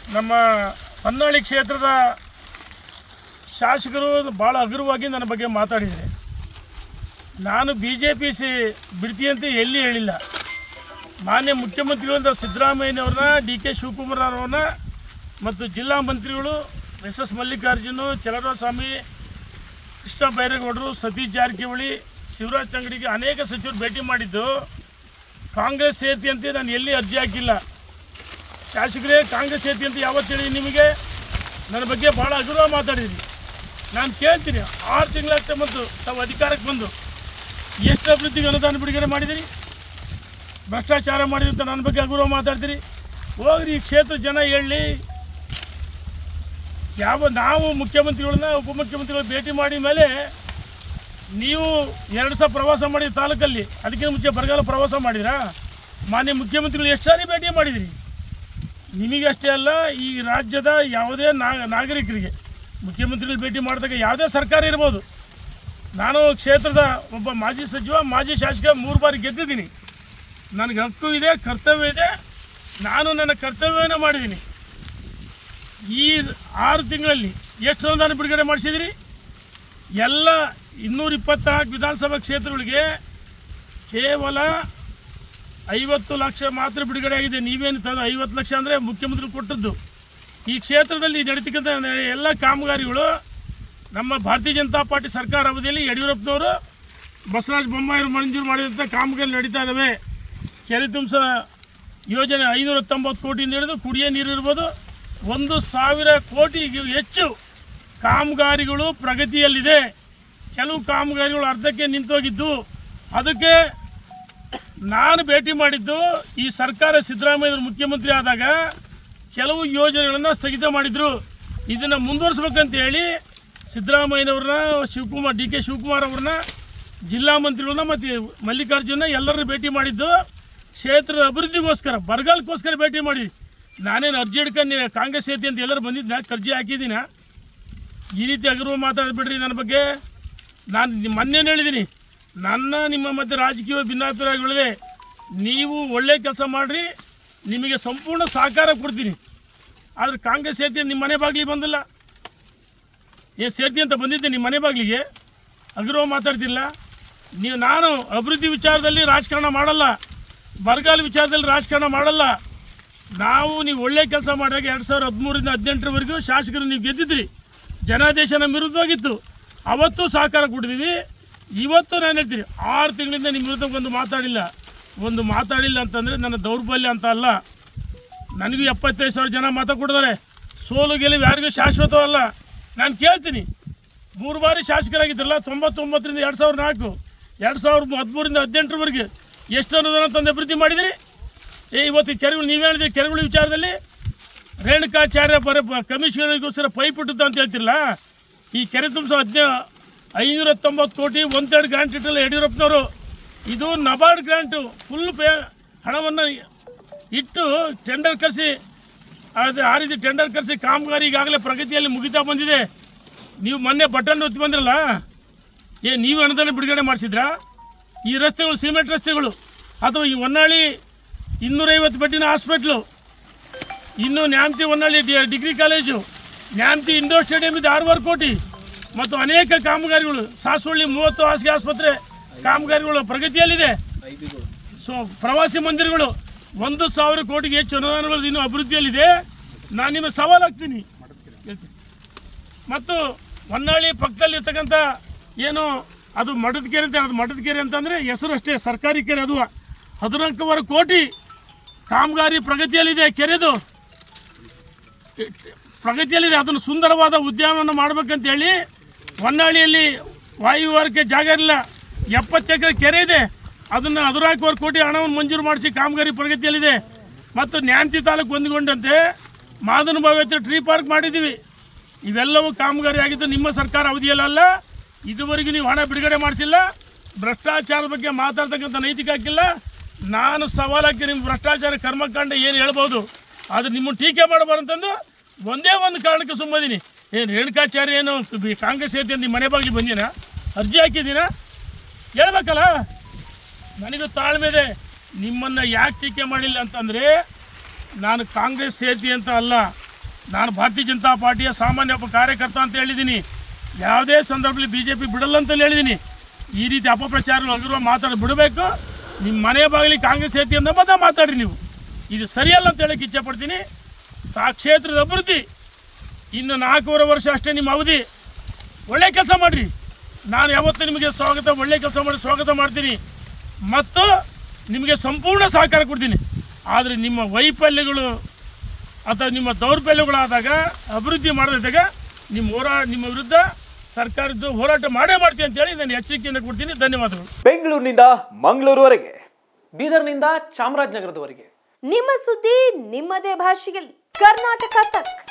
ನಮ್ಮ ಹೊನ್ನಾಳಿ ಕ್ಷೇತ್ರದ ಶಾಸಕರು ಭಾಳ ಹಗುರವಾಗಿ ನನ್ನ ಬಗ್ಗೆ ಮಾತಾಡಿದ್ದಾರೆ ನಾನು ಬಿ ಜೆ ಪಿ ಸಿ ಬಿಡ್ತೀಯಂತ ಎಲ್ಲಿ ಹೇಳಿಲ್ಲ ಮಾನ್ಯ ಮುಖ್ಯಮಂತ್ರಿಗಳಾದ ಸಿದ್ದರಾಮಯ್ಯನವ್ರನ್ನ ಡಿ ಕೆ ಶಿವಕುಮಾರ್ ಅವರನ್ನ ಮತ್ತು ಜಿಲ್ಲಾ ಮಂತ್ರಿಗಳು ಎಸ್ ಎಸ್ ಮಲ್ಲಿಕಾರ್ಜುನು ಚಲರಾಸ್ವಾಮಿ ಕೃಷ್ಣ ಬೈರೇಗೌಡರು ಸತೀಶ್ ಜಾರಕಿಹೊಳಿ ಶಿವರಾಜ್ ತಂಗಡಿಗೆ ಅನೇಕ ಸಚಿವರು ಭೇಟಿ ಮಾಡಿದ್ದು ಕಾಂಗ್ರೆಸ್ ಸೇರ್ತಿಯಂತೆ ನಾನು ಎಲ್ಲಿ ಅರ್ಜಿ ಹಾಕಿಲ್ಲ ಶಾಸಕರೇ ಕಾಂಗ್ರೆಸ್ ಸೇರ್ತಿ ಅಂತ ಯಾವತ್ತು ಹೇಳಿ ನಿಮಗೆ ನನ್ನ ಬಗ್ಗೆ ಭಾಳ ಹಗುರ ಮಾತಾಡಿದ್ರಿ ನಾನು ಕೇಳ್ತೀನಿ ಆರು ತಿಂಗಳಾಗ್ತಾ ಬಂತು ತಾವು ಅಧಿಕಾರಕ್ಕೆ ಬಂದು ಎಷ್ಟು ಅಭಿವೃದ್ಧಿಗೆ ಅನುದಾನ ಬಿಡುಗಡೆ ಮಾಡಿದಿರಿ ಭ್ರಷ್ಟಾಚಾರ ಮಾಡಿದ್ರಿ ಅಂತ ನನ್ನ ಬಗ್ಗೆ ಹಗುರ ಮಾತಾಡ್ತೀರಿ ಹೋಗ್ರಿ ಈ ಕ್ಷೇತ್ರ ಜನ ಹೇಳಿ ಯಾವ ನಾವು ಮುಖ್ಯಮಂತ್ರಿಗಳನ್ನ ಉಪಮುಖ್ಯಮಂತ್ರಿಗಳು ಭೇಟಿ ಮಾಡಿದ ಮೇಲೆ ನೀವು ಎರಡು ಸಲ ಪ್ರವಾಸ ಮಾಡಿ ತಾಲೂಕಲ್ಲಿ ಅದಕ್ಕಿಂತ ಮುಂಚೆ ಬರಗಾಲ ಪ್ರವಾಸ ಮಾಡಿದ್ರಾ ಮಾನ್ಯ ಮುಖ್ಯಮಂತ್ರಿಗಳು ಎಷ್ಟು ಸಾರಿ ಭೇಟಿ ಮಾಡಿದಿರಿ ನಿಮಗಷ್ಟೇ ಅಲ್ಲ ಈ ರಾಜ್ಯದ ಯಾವುದೇ ನಾ- ನಾಗರಿಕರಿಗೆ ಮುಖ್ಯಮಂತ್ರಿಗಳು ಭೇಟಿ ಮಾಡಿದಾಗ ಯಾವುದೇ ಸರ್ಕಾರ ಇರ್ಬೋದು ನಾನು ಕ್ಷೇತ್ರದ ಒಬ್ಬ ಮಾಜಿ ಸಚಿವ ಮಾಜಿ ಶಾಸಕ ಮೂರು ಬಾರಿ ಗೆದ್ದಿದ್ದೀನಿ ನನಗೆ ಹಕ್ಕು ಇದೆ ಕರ್ತವ್ಯ ಇದೆ ನಾನು ನನ್ನ ಕರ್ತವ್ಯವನ್ನು ಮಾಡಿದ್ದೀನಿ ಈ ಆರು ತಿಂಗಳಲ್ಲಿ ಎಷ್ಟು ಅನುದಾನ ಬಿಡುಗಡೆ ಮಾಡಿಸಿದಿರಿ ಎಲ್ಲ ಇನ್ನೂರ ಇಪ್ಪತ್ನಾಲ್ಕು ವಿಧಾನಸಭಾ ಕ್ಷೇತ್ರಗಳಿಗೆ ಕೇವಲ ಐವತ್ತು ಲಕ್ಷ ಮಾತ್ರ ಬಿಡುಗಡೆ ಆಗಿದೆ ನೀವೇನು ತಂದು ಐವತ್ತು ಲಕ್ಷ ಅಂದರೆ ಮುಖ್ಯಮಂತ್ರಿ ಕೊಟ್ಟದ್ದು ಈ ಕ್ಷೇತ್ರದಲ್ಲಿ ನಡೀತಕ್ಕಂಥ ಎಲ್ಲ ಕಾಮಗಾರಿಗಳು ನಮ್ಮ ಭಾರತೀಯ ಜನತಾ ಪಾರ್ಟಿ ಸರ್ಕಾರ ಅವಧಿಯಲ್ಲಿ ಯಡಿಯೂರಪ್ಪನವರು ಬಸವರಾಜ ಬೊಮ್ಮಾಯಿ ಮಂಜೂರು ಮಾಡಿದಂಥ ಕಾಮಗಾರಿ ನಡೀತಾ ಇದ್ದಾವೆ ಕೆರೆ ತುಂಬಿಸ ಯೋಜನೆ ಐನೂರ ತೊಂಬತ್ತು ಕೋಟಿಯಿಂದ ಹಿಡಿದು ಕುಡಿಯೋ ನೀರು ಇರ್ಬೋದು ಒಂದು ಸಾವಿರ ಕೋಟಿಗೂ ಹೆಚ್ಚು ಕಾಮಗಾರಿಗಳು ಪ್ರಗತಿಯಲ್ಲಿದೆ ಕೆಲವು ಕಾಮಗಾರಿಗಳು ಅರ್ಧಕ್ಕೆ ನಿಂತೋಗಿದ್ದು ಅದಕ್ಕೆ ನಾನು ಭೇಟಿ ಮಾಡಿದ್ದು ಈ ಸರ್ಕಾರ ಸಿದ್ದರಾಮಯ್ಯವರು ಮುಖ್ಯಮಂತ್ರಿ ಆದಾಗ ಕೆಲವು ಯೋಜನೆಗಳನ್ನು ಸ್ಥಗಿತ ಮಾಡಿದರು ಇದನ್ನು ಮುಂದುವರಿಸ್ಬೇಕಂತ ಹೇಳಿ ಸಿದ್ದರಾಮಯ್ಯನವ್ರನ್ನ ಶಿವಕುಮಾರ್ ಡಿ ಕೆ ಶಿವಕುಮಾರ್ ಅವ್ರನ್ನ ಜಿಲ್ಲಾ ಮಂತ್ರಿಗಳನ್ನ ಮತ್ತು ಮಲ್ಲಿಕಾರ್ಜುನ ಎಲ್ಲರನ್ನ ಭೇಟಿ ಮಾಡಿದ್ದು ಕ್ಷೇತ್ರದ ಅಭಿವೃದ್ಧಿಗೋಸ್ಕರ ಬರಗಾಲಕ್ಕೋಸ್ಕರ ಭೇಟಿ ಮಾಡಿ ನಾನೇನು ಅರ್ಜಿ ಹಿಡ್ಕೊಂಡು ಕಾಂಗ್ರೆಸ್ ಐತಿ ಅಂತ ಎಲ್ಲರೂ ಬಂದಿದ್ದ ಅರ್ಜಿ ಹಾಕಿದ್ದೀನ ಈ ರೀತಿ ಅಗರ್ವ ಮಾತಾಡಬೇಡ್ರಿ ನನ್ನ ಬಗ್ಗೆ ನಾನು ನಿಮ್ಮ ಮೊನ್ನೆ ಹೇಳಿದ್ದೀನಿ ನನ್ನ ನಿಮ್ಮ ಮಧ್ಯೆ ರಾಜಕೀಯ ಭಿನ್ನಾಭಿಪ್ರಾಯಗಳಿದೆ ನೀವು ಒಳ್ಳೆ ಕೆಲಸ ಮಾಡಿರಿ ನಿಮಗೆ ಸಂಪೂರ್ಣ ಸಹಕಾರ ಕೊಡ್ತೀನಿ ಆದರೆ ಕಾಂಗ್ರೆಸ್ ಸೇರ್ತಿ ನಿಮ್ಮ ಮನೆ ಬಾಗಿಲಿಗೆ ಬಂದಿಲ್ಲ ಏನು ಸೇರ್ತಿ ಅಂತ ಬಂದಿದ್ದೆ ನಿಮ್ಮ ಮನೆ ಬಾಗಿಲಿಗೆ ಅಗರ್ವ ಮಾತಾಡ್ತಿಲ್ಲ ನೀವು ನಾನು ಅಭಿವೃದ್ಧಿ ವಿಚಾರದಲ್ಲಿ ರಾಜಕಾರಣ ಮಾಡಲ್ಲ ಬರಗಾಲ ವಿಚಾರದಲ್ಲಿ ರಾಜಕಾರಣ ಮಾಡಲ್ಲ ನಾವು ನೀವು ಒಳ್ಳೆ ಕೆಲಸ ಮಾಡಿದಾಗ ಎರಡು ಸಾವಿರದ ಹದಿಮೂರಿಂದ ಹದಿನೆಂಟರವರೆಗೂ ಶಾಸಕರು ನೀವು ಗೆದ್ದಿದ್ರಿ ಜನಾದೇಶ ನಮ್ಮ ವಿರುದ್ಧವಾಗಿತ್ತು ಅವತ್ತು ಸಹಕಾರ ಕೊಟ್ಟಿದ್ದೀವಿ ಇವತ್ತು ನಾನು ಹೇಳ್ತೀನಿ ಆರು ತಿಂಗಳಿಂದ ನಿಮ್ಮ ವಿರುದ್ಧ ಒಂದು ಮಾತಾಡಿಲ್ಲ ಒಂದು ಮಾತಾಡಿಲ್ಲ ಅಂತಂದರೆ ನನ್ನ ದೌರ್ಬಲ್ಯ ಅಂತ ಅಲ್ಲ ನನಗೂ ಎಪ್ಪತ್ತೈದು ಸಾವಿರ ಜನ ಮತ ಕೊಟ್ಟಿದ್ದಾರೆ ಸೋಲು ಗೆಲುವು ಯಾರಿಗೂ ಶಾಶ್ವತವಲ್ಲ ನಾನು ಕೇಳ್ತೀನಿ ಮೂರು ಬಾರಿ ಶಾಸಕರಾಗಿದ್ರಲ್ಲ ತೊಂಬತ್ತೊಂಬತ್ತರಿಂದ ಎರಡು ಸಾವಿರದ ನಾಲ್ಕು ಎರಡು ಸಾವಿರದ ಹದಿಮೂರಿಂದ ಹದಿನೆಂಟರವರೆಗೆ ಎಷ್ಟು ಅನುದಾನ ತಂದು ಅಭಿವೃದ್ಧಿ ಮಾಡಿದಿರಿ ಏ ಇವತ್ತು ಕೆರೆಗಳು ನೀವೇ ಹೇಳಿದ್ರಿ ಕೆರೆಗಳ ವಿಚಾರದಲ್ಲಿ ರೇಣುಕಾಚಾರ್ಯ ಬರ ಕಮಿಷನರಿಗೋಸ್ಕರ ಪೈಪ್ ಇಟ್ಟದ್ದು ಅಂತ ಹೇಳ್ತಿರಲ್ಲ ಈ ಕೆರೆ ತುಂಬಿಸೋ ಹದಿನೈ ಐನೂರ ತೊಂಬತ್ತು ಕೋಟಿ ಒಂದೆರಡು ಗ್ರಾಂಟ್ ಇಟ್ಟಲ್ಲ ಯಡಿಯೂರಪ್ಪನವರು ಇದು ನಬಾರ್ಡ್ ಗ್ರಾಂಟು ಫುಲ್ ಪೇ ಹಣವನ್ನು ಇಟ್ಟು ಟೆಂಡರ್ ಕರೆಸಿ ಅದು ಆ ರೀತಿ ಟೆಂಡರ್ ಕರೆಸಿ ಕಾಮಗಾರಿ ಈಗಾಗಲೇ ಪ್ರಗತಿಯಲ್ಲಿ ಮುಗಿತಾ ಬಂದಿದೆ ನೀವು ಮೊನ್ನೆ ಬಟನ್ ಒತ್ತಿ ಬಂದ್ರಲ್ಲ ಏ ನೀವು ಅನುದಾನ ಬಿಡುಗಡೆ ಮಾಡಿಸಿದ್ರಾ ಈ ರಸ್ತೆಗಳು ಸಿಮೆಂಟ್ ರಸ್ತೆಗಳು ಅಥವಾ ಈ ಹೊನ್ನಾಳಿ ಇನ್ನೂರೈವತ್ತು ಬೆಡ್ಡಿನ ಹಾಸ್ಪಿಟ್ಲು ಇನ್ನು ನ್ಯಾಮತಿ ಹೊನ್ನಾಳಿ ಡಿ degree college Nyamathi indoor stadium ಇದೆ ಆರೂವರೆ ಕೋಟಿ ಮತ್ತು ಅನೇಕ ಕಾಮಗಾರಿಗಳು ಸಾಸವಳ್ಳಿ ಮೂವತ್ತು ಹಾಸಿಗೆ ಆಸ್ಪತ್ರೆ ಕಾಮಗಾರಿಗಳು ಪ್ರಗತಿಯಲ್ಲಿದೆ ಸೊ ಪ್ರವಾಸಿ ಮಂದಿರಗಳು ಒಂದು ಸಾವಿರ ಕೋಟಿಗೆ ಹೆಚ್ಚು ಅನುದಾನಗಳು ಇನ್ನೂ ಅಭಿವೃದ್ಧಿಯಲ್ಲಿದೆ ನಾನು ನಿಮಗೆ ಸವಾಲು ಹಾಕ್ತೀನಿ ಹೇಳ್ತೀನಿ. ಮತ್ತು ಹೊನ್ನಾಳಿ ಪಕ್ಕದಲ್ಲಿರ್ತಕ್ಕಂಥ ಏನು ಅದು ಮಠದ ಕೆರೆ ಅಂತ ಅದು ಮಠದ ಕೆರೆ ಅಂತಂದರೆ ಹೆಸರು ಅಷ್ಟೇ ಸರ್ಕಾರಿ ಕೆರೆ ಅದು ಹದಿನಾಲ್ಕೂವರೆ ಕೋಟಿ ಕಾಮಗಾರಿ ಪ್ರಗತಿಯಲ್ಲಿದೆ ಕೆರೆದು ಪ್ರಗತಿಯಲ್ಲಿದೆ ಅದನ್ನು ಸುಂದರವಾದ ಉದ್ಯಾನವನ್ನು ಮಾಡಬೇಕಂತ ಹೇಳಿ ಹೊನ್ನಾಳಿಯಲ್ಲಿ ವಾಯುವಾರಕ್ಕೆ ಜಾಗ ಇರಲಿಲ್ಲ ಎಪ್ಪತ್ತು ಎಕರೆ ಕೆರೆ ಇದೆ ಅದನ್ನು ಹದಿನಾಲ್ಕೂವರೆ ಕೋಟಿ ಹಣವನ್ನು ಮಂಜೂರು ಮಾಡಿಸಿ ಕಾಮಗಾರಿ ಪ್ರಗತಿಯಲ್ಲಿದೆ ಮತ್ತು ನ್ಯಾಮತಿ ತಾಲೂಕು ಹೊಂದಿಕೊಂಡಂತೆ ಮಾದನ ಭಾವ್ಯತೆ ಟ್ರೀ ಪಾರ್ಕ್ ಮಾಡಿದ್ದೀವಿ ಇವೆಲ್ಲವೂ ಕಾಮಗಾರಿ ಆಗಿದ್ದು ನಿಮ್ಮ ಸರ್ಕಾರ ಅವಧಿಯಲ್ಲ ಇದುವರೆಗೂ ನೀವು ಹಣ ಬಿಡುಗಡೆ ಮಾಡಿಸಿಲ್ಲ ಭ್ರಷ್ಟಾಚಾರದ ಬಗ್ಗೆ ಮಾತಾಡ್ತಕ್ಕಂಥ ನೈತಿಕ ಹಕ್ಕಿಲ್ಲ ನಾನು ಸವಾಲಾಗಿ ನಿಮ್ಮ ಭ್ರಷ್ಟಾಚಾರ ಕರ್ಮಕಾಂಡ ಏನು ಹೇಳ್ಬೋದು ಆದರೆ ನಿಮ್ಮನ್ನು ಟೀಕೆ ಮಾಡಬಾರಂತಂದು ಒಂದೇ ಒಂದು ಕಾರಣಕ್ಕೆ ಸುಮ್ಮದೀನಿ ಏನು ರೇಣುಕಾಚಾರ್ಯ ಏನು ಬಿ- ಕಾಂಗ್ರೆಸ್ ಐತಿ ಅಂತ ನಿಮ್ಮ ಮನೆ ಬಾಗಿಲಿಗೆ ಬಂದಿನ ಅರ್ಜಿ ಹಾಕಿದ್ದೀನ ಹೇಳ್ಬೇಕಲ್ಲ ನನಗೂ ತಾಳ್ಮೆ ಇದೆ ನಿಮ್ಮನ್ನು ಯಾಕೆ ಟೀಕೆ ಮಾಡಿಲ್ಲ ಅಂತಂದರೆ ನಾನು ಕಾಂಗ್ರೆಸ್ ಸೇತಿ ಅಂತ ಅಲ್ಲ ನಾನು ಭಾರತೀಯ ಜನತಾ ಪಾರ್ಟಿಯ ಸಾಮಾನ್ಯ ಒಬ್ಬ ಕಾರ್ಯಕರ್ತ ಅಂತ ಹೇಳಿದ್ದೀನಿ ಯಾವುದೇ ಸಂದರ್ಭದಲ್ಲಿ ಬಿ ಜೆ ಪಿ ಬಿಡಲ್ಲ ಅಂತಲೇ ಹೇಳಿದ್ದೀನಿ ಈ ರೀತಿ ಅಪಪ್ರಚಾರ ಆಗಿರುವ ಮಾತಾಡಿ ಬಿಡಬೇಕು ನಿಮ್ಮ ಮನೆ ಬಾಗಿಲಿಗೆ ಕಾಂಗ್ರೆಸ್ ಐತಿ ಅಂತ ಮತ್ತೆ ಮಾತಾಡ್ರಿ ನೀವು ಇದು ಸರಿಯಲ್ಲ ಅಂತ ಹೇಳಕ್ಕೆ ಇಚ್ಛೆಪಡ್ತೀನಿ ಆ ಕ್ಷೇತ್ರದ ಅಭಿವೃದ್ಧಿ ಇನ್ನು ನಾಲ್ಕೂವರೆ ವರ್ಷ ಅಷ್ಟೇ ನಿಮ್ಮ ಅವಧಿ ಒಳ್ಳೆ ಕೆಲಸ ಮಾಡಿರಿ ನಾನು ಯಾವತ್ತೂ ನಿಮಗೆ ಸ್ವಾಗತ ಒಳ್ಳೆ ಕೆಲಸ ಮಾಡಿ ಸ್ವಾಗತ ಮಾಡ್ತೀನಿ ಮತ್ತು ನಿಮಗೆ ಸಂಪೂರ್ಣ ಸಹಕಾರ ಕೊಡ್ತೀನಿ ಆದರೆ ನಿಮ್ಮ ವೈಫಲ್ಯಗಳು ಅಥವಾ ನಿಮ್ಮ ದೌರ್ಬಲ್ಯಗಳಾದಾಗ ಅಭಿವೃದ್ಧಿ ಮಾಡದಿದ್ದಾಗ ನಿಮ್ಮ ಹೋರಾ ನಿಮ್ಮ ವಿರುದ್ಧ ಸರ್ಕಾರದ್ದು ಹೋರಾಟ ಮಾಡೇ ಮಾಡ್ತೀನಿ ಅಂತೇಳಿ ನಾನು ಎಚ್ಚರಿಕೆಯನ್ನು ಕೊಡ್ತೀನಿ ಧನ್ಯವಾದಗಳು ಬೆಂಗಳೂರಿನಿಂದ ಮಂಗಳೂರುವರೆಗೆ ಬೀದರ್ನಿಂದ ಚಾಮರಾಜನಗರದವರೆಗೆ ನಿಮ್ಮ ಸುದ್ದಿ ನಿಮ್ಮದೇ ಭಾಷೆಯಲ್ಲಿ ಕರ್ನಾಟಕ ತಕ್